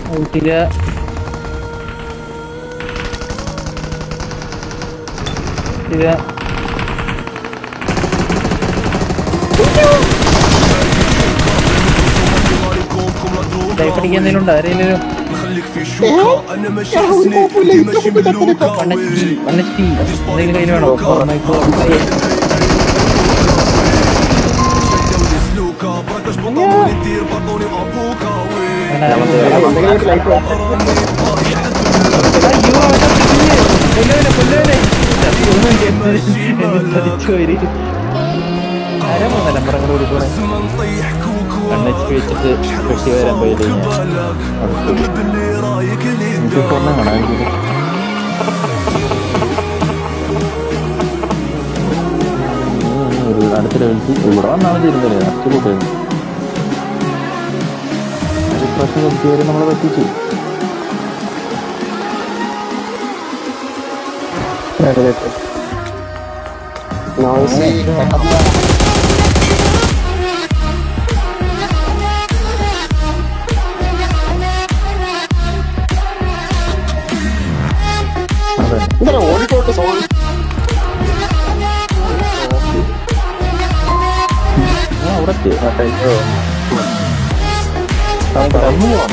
ഊട്ടിക ഇത് ലൈഫ് അടിക്കാൻ എന്തെങ്കിലും ഉണ്ടോ ആരെങ്കിലും one H P one H P എന്തെങ്കിലും കയ്യിൽ വേണോ മൈക്കോ അരമൂന്നലമ്പറങ്ങൾ കൊടുക്കണേ കണ്ണച്ച് വെച്ചിട്ട് വെട്ടി വരാൻ പോയില്ലേ എനിക്ക് സ്വർണ്ണം കാണാൻ എനിക്ക് അടുത്ത ലെവൽക്ക് ഇവിടെ വന്നാൽ മതി അച്ഛ കൂട്ടുന്നു പ്രാവശ്യം കുറച്ച് പേര് നമ്മളെ പറ്റിച്ചു അതെ ഇങ്ങനെ ഓടിക്കോട്ട് സോൺ ആ അവിടെ എത്തി ആ ടൈം ടൈം പോവാം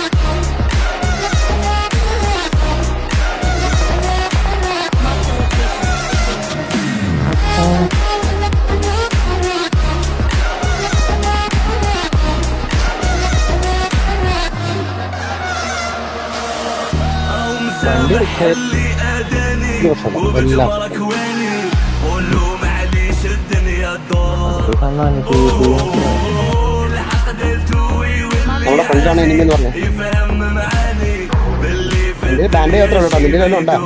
വണ്ടി റിപ്പയർ എല്ലാം നമ്മുടെ ഫ്രണ്ടാണ് എനിമി എന്ന് പറഞ്ഞത് നിന്റെ ബാൻഡ് യാത്ര കേട്ടോ നിന്റെ കയ്യിലും ഉണ്ടാ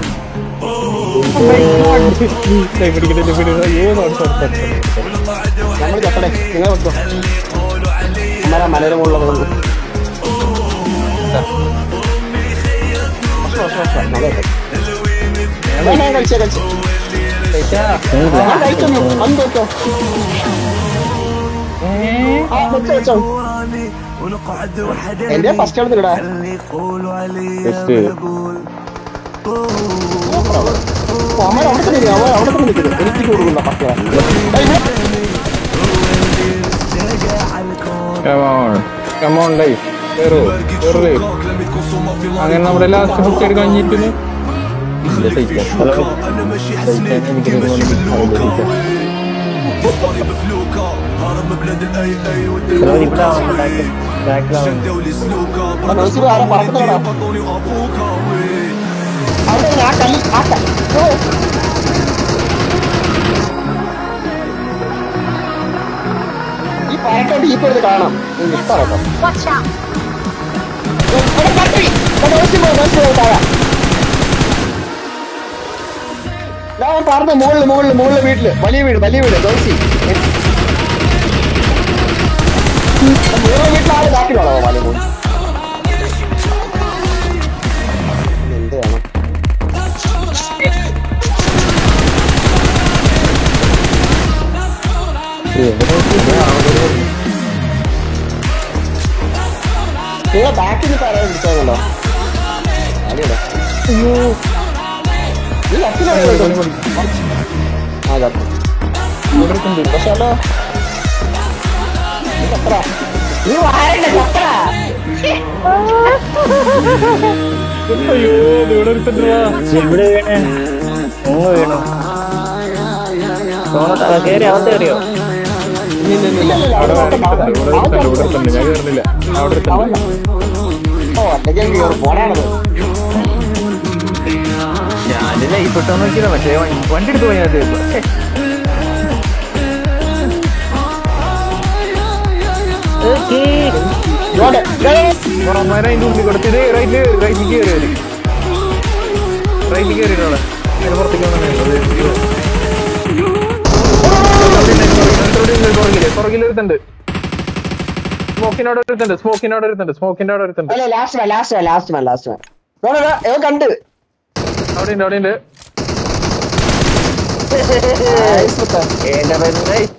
നമ്മൾ ചത്തടെ നിങ്ങൾ വെക്കോ അമ്മര മലയുടെ മുകളിലുള്ള കഴിച്ചേ കഴിച്ചേ ഞാൻ കഴിച്ചൊന്നു അന്ന് വെച്ചോ ആ വെച്ചോ വെച്ചോ എന്റെ ഫസ്റ്റ് ആണ് ഇടാ അമ്മ അവിടെ തന്നെ ഇരിക്കുന്നു. അവൻ അവിടെ തന്നെ നിൽക്കുന്നു എനിക്ക് കൊടുക്കുന്ന first Come on. Come on, life. കേറൂ. കേറൂ, life. അങ്ങനെ നമ്മുടെ ലാസ്റ്റ് ഫസ്റ്റ് എയ്ഡ് കഴിഞ്ഞിരിക്കുന്നു നഴ്സിൽ ആരാ പറക്കുന്നതാ അവിടെ ആ കല്ല് ആ കല്ല് ഓ. ഈ പറക്കോട്ട് ഈ എടുത്ത് കാണാം ഇഷ്ടമാട്ടോ ഞാൻ പറഞ്ഞ മുകളിൽ മുകളിൽ മുകളിൽ വീട്ടില് വലിയ വീട് വലിയ വീട് ദോശി മുകളിലെ വീട്ടിൽ ആള് ബാക്കിലാണോ വലിയ വീട് എന്ത് വേണം നിങ്ങളെ ബാക്കിൽ നിന്ന് പറയാൻ വിളിച്ചാണല്ലോ അടിയടാ നീ ലക്കിലാണ് ആ ചത്തു പക്ഷേ അല്ലോ നീ ചത്ര നീ വാരണ്ട ചത്ര അയ്യോ ഇവിടെ ഒരുത്തൻ്റെ വാ. എവിടെ വീണേ മൂന്ന് വീണു തോന്നത്ത കയറി അവസ്ഥ കയറിയോ അവിടെ വേറെ ഇവിടെ ഒരുത്തൻ്റെ, ഇവിടെ ഒരുത്തൻ്റെ. ഞാൻ കേറുന്നില്ല അവിടെ ഒരുത്തൻ്റെ. ഓ ഒറ്റയ്ക്ക് കയറി പോണാണത് ഞാൻ ലൈഫ് ഇട്ടോ നോക്കിയതാ പക്ഷേ വണ്ടി എടുത്ത് പോയി അത് ഇങ്ങോട്ട് പുറന്മാരെ അതിന്റെ ഉള്ളിൽ കൊടുത്തിട്ട് റൈറ്റ് റൈറ്റിൽ കയറി വരും റൈറ്റിൽ കയറിയിട്ടാണ് അതിന് പുറത്തേക്ക് പുറകിൽ ഒരുത്തുണ്ട് സ്മോക്കിനോട് ഒരുത്തുണ്ട് സ്മോക്കിനോട് ഒരുത്തുണ്ട് സ്മോക്കിന്റെ അവിടെ ഒരുത്തുണ്ട് അല്ല last man last man last man last man നോടാ ഇവ കണ്ട് അവിടെ ഉണ്ട് അവിടെ ഉണ്ട് Nice മുത്ത.